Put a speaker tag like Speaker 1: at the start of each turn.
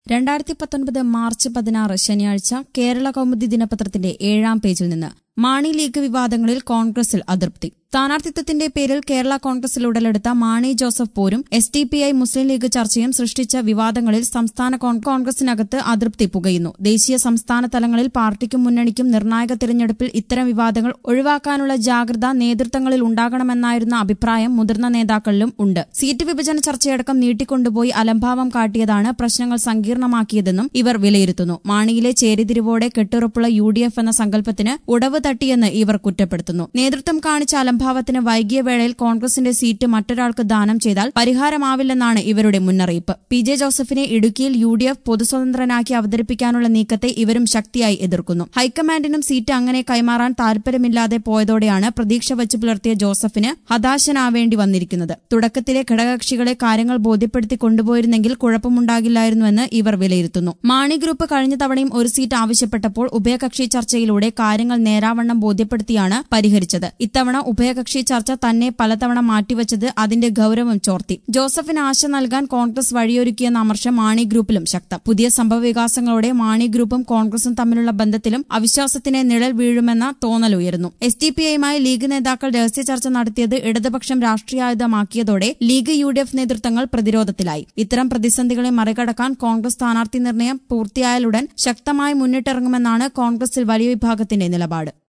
Speaker 1: രണ്ടായിരത്തി പത്തൊൻപത് മാർച്ച് പതിനാറ് ശനിയാഴ്ച കേരള കൗമുദി ദിനപത്രത്തിന്റെ ഏഴാം പേജിൽ നിന്ന് മാണി ലീഗ് വിവാദങ്ങളിൽ കോൺഗ്രസിൽ അതൃപ്തി സ്ഥാനാർത്ഥിത്വത്തിന്റെ പേരിൽ കേരള കോൺഗ്രസിൽ ഉടലെടുത്ത മാണി ജോസഫ് പോരും S D P I Muslim League ചർച്ചയും സൃഷ്ടിച്ച വിവാദങ്ങളിൽ സംസ്ഥാന കോൺ- കോൺഗ്രസിനകത്ത് അതൃപ്തി പുകയുന്നു ദേശീയ സംസ്ഥാന തലങ്ങളിൽ പാർട്ടിക്കും മുന്നണിക്കും നിർണായക തിരഞ്ഞെടുപ്പിൽ ഇത്തരം വിവാദങ്ങൾ ഒഴിവാക്കാനുള്ള ജാഗ്രത നേതൃത്വങ്ങളിൽ ഉണ്ടാകണമെന്നായിരുന്ന അഭിപ്രായം മുതിർന്ന നേതാക്കളിലും ഉണ്ട് സീറ്റ് വിഭജന ചർച്ചയടക്കം നീട്ടിക്കൊണ്ടുപോയി അലംഭാവം കാട്ടിയതാണ് പ്രശ്നങ്ങൾ സങ്കീർണമാക്കിയതെന്നും ഇവർ വിലയിരുത്തുന്നു മാണിയിലെ ചേരിതിരിവോടെ കെട്ടുറപ്പുള്ള യു ഡി എഫ് എന്ന സങ്കല്പത്തിന് ഉടവ് തട്ടിയെന്ന് ഇവർ കുറ്റപ്പെടുത്തുന്നു നേതൃത്വം കാണിച്ച അലംഭാവത്തിന് വൈകിയ വേളയിൽ കോൺഗ്രസിന്റെ സീറ്റ് മറ്റൊരാൾക്ക് ദാനം ചെയ്താൽ പരിഹാരമാവില്ലെന്നാണ് ഇവരുടെ മുന്നറിയിപ്പ് പി ജെ ജോസഫിനെ ഇടുക്കിയിൽ യു ഡി എഫ് പൊതുസ്വതന്ത്രനാക്കി അവതരിപ്പിക്കാനുള്ള നീക്കത്തെ ഇവരും ശക്തിയായി എതിർക്കുന്നു ഹൈക്കമാൻഡിനും സീറ്റ് അങ്ങനെ കൈമാറാൻ താൽപര്യമില്ലാതെ പോയതോടെയാണ് പ്രതീക്ഷ വച്ചു പുലർത്തിയ ജോസഫിന് ഹതാശനാവേണ്ടി വന്നിരിക്കുന്നത് തുടക്കത്തിലെ ഘടകകക്ഷികളെ കാര്യങ്ങൾ ബോധ്യപ്പെടുത്തി കൊണ്ടുപോയിരുന്നെങ്കിൽ കുഴപ്പമുണ്ടാകില്ലായിരുന്നുവെന്ന് ഇവർ വിലയിരുത്തുന്നു മാണി ഗ്രൂപ്പ് കഴിഞ്ഞ തവണയും ഒരു സീറ്റ് ആവശ്യപ്പെട്ടപ്പോൾ ഉഭയകക്ഷി ചർച്ചയിലൂടെ കാര്യങ്ങൾ നേരാവണ്ണം ബോധ്യപ്പെടുത്തിയാണ് പരിഹരിച്ചത് ഇത്തവണ ഉഭയകക്ഷി ചർച്ച തന്നെ പലതവണ മാറ്റിവച്ചത് അതിന്റെ ഗൌരവം ചോർത്തി ജോസഫിന് ആശ നൽകാൻ കോൺഗ്രസ് വഴിയൊരുക്കിയെന്ന അമർഷം മാണി ഗ്രൂപ്പിലും ശക്തം പുതിയ സംഭവവികാസങ്ങളോടെ മാണി ഗ്രൂപ്പും കോൺഗ്രസും തമ്മിലുള്ള ബന്ധത്തിലും അവിശ്വാസത്തിന് നിഴൽ വീഴുമെന്ന തോന്നൽ ഉയരുന്നു എസ് ഡി പി ഐയുമായി ലീഗ് നേതാക്കൾ രഹസ്യ ചർച്ച നടത്തിയത് ഇടതുപക്ഷം രാഷ്ട്രീയായുധമാക്കിയതോടെ ലീഗ് യു ഡി എഫ് നേതൃത്വങ്ങൾ പ്രതിരോധത്തിലായി ഇത്തരം പ്രതിസന്ധികളെ മറികടക്കാൻ കോൺഗ്രസ് സ്ഥാനാർത്ഥി നിർണയം പൂർത്തിയായാലുടൻ ശക്തമായി മുന്നിട്ടിറങ്ങുമെന്നാണ് കോൺഗ്രസിൽ വലിയ വിഭാഗത്തിന്റെ നിലപാട്